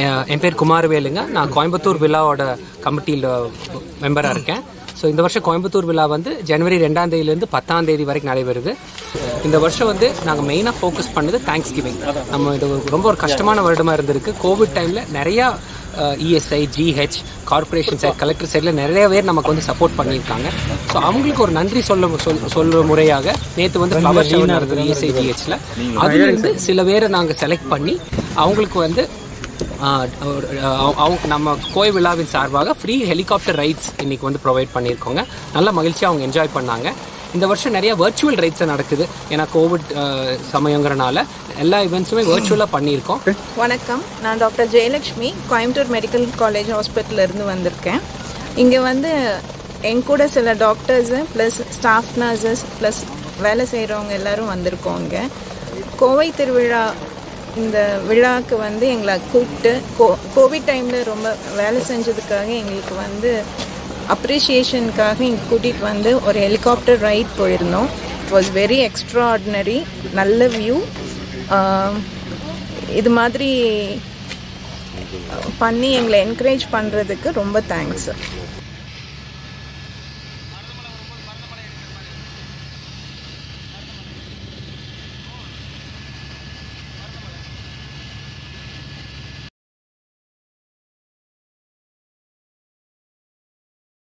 அஹ் என் பேர் குமாரவேலுங்க நான் கோயம்புத்தூர் விழாவோட கமிட்டியில் மெம்பராக இருக்கேன் ஸோ இந்த வருஷம் கோயம்புத்தூர் விழா வந்து ஜனவரி ரெண்டாம் தேதியிலேருந்து பத்தாம் தேதி வரைக்கும் நடைபெறுது இந்த வருஷம் வந்து நாங்கள் மெயினாக ஃபோக்கஸ் பண்ணது தேங்க்ஸ் கிவிங் நம்ம இது ஒரு- ரொம்ப ஒரு கஷ்டமான வருடமாக இருந்திருக்கு கோவிட் டைமில் நிறையா ESI GH corporation side collector சைடில் நிறைய பேர் நமக்கு வந்து சப்போர்ட் பண்ணியிருக்காங்க ஸோ அவங்களுக்கு ஒரு நன்றி சொல்ல சொல் சொல்ற முறையாக நேற்று வந்து ஃப்ளவர் ஷோ நடந்தது இஎஸ்ஐ ஜிஹெச்ல அதுலேருந்து சில பேரை நாங்கள் செலக்ட் பண்ணி அவங்களுக்கு வந்து ஆஹ் ஒரு, ஆஹ் அவங்க நம்ம கோயில் விழாவின் சார்பாக ஃப்ரீ ஹெலிகாப்டர் ரைட்ஸ் இன்னைக்கு வந்து ப்ரொவைட் பண்ணியிருக்கோங்க நல்ல மகிழ்ச்சியாக அவங்க என்ஜாய் பண்ணாங்க இந்த வருஷம் நிறைய வர்ச்சுவல் ரைட்ஸ் நடக்குது ஏன்னா கோவிட் சமயங்கிறனால எல்லா இவெண்ட்ஸுமே வர்ச்சுவலாக பண்ணியிருக்கோம் வணக்கம் நான் doctor Jayalakshmi Coimbatore medical college ஹாஸ்பிட்டல்ல இருந்து வந்திருக்கேன் இங்கே வந்து என் கூட சில doctors plus staff nurses plus வேலை செய்கிறவங்க எல்லாரும் வந்திருக்கோம் இங்கே கோவை திருவிழா இந்த விழாவுக்கு வந்து எங்களை கூப்பிட்டு கோ கோவிட் டைமில் ரொம்ப வேலை செஞ்சதுக்காக எங்களுக்கு வந்து அப்ரிஷியேஷனுக்காக இங்கே கூட்டிகிட்டு வந்து ஒரு ஹெலிகாப்டர் ரைட் போயிருந்தோம் இட் வாஸ் வெரி எக்ஸ்ட்ராடினரி நல்ல வியூ இது மாதிரி பண்ணி எங்களை என்கரேஜ் பண்ணுறதுக்கு ரொம்ப தேங்க்ஸ்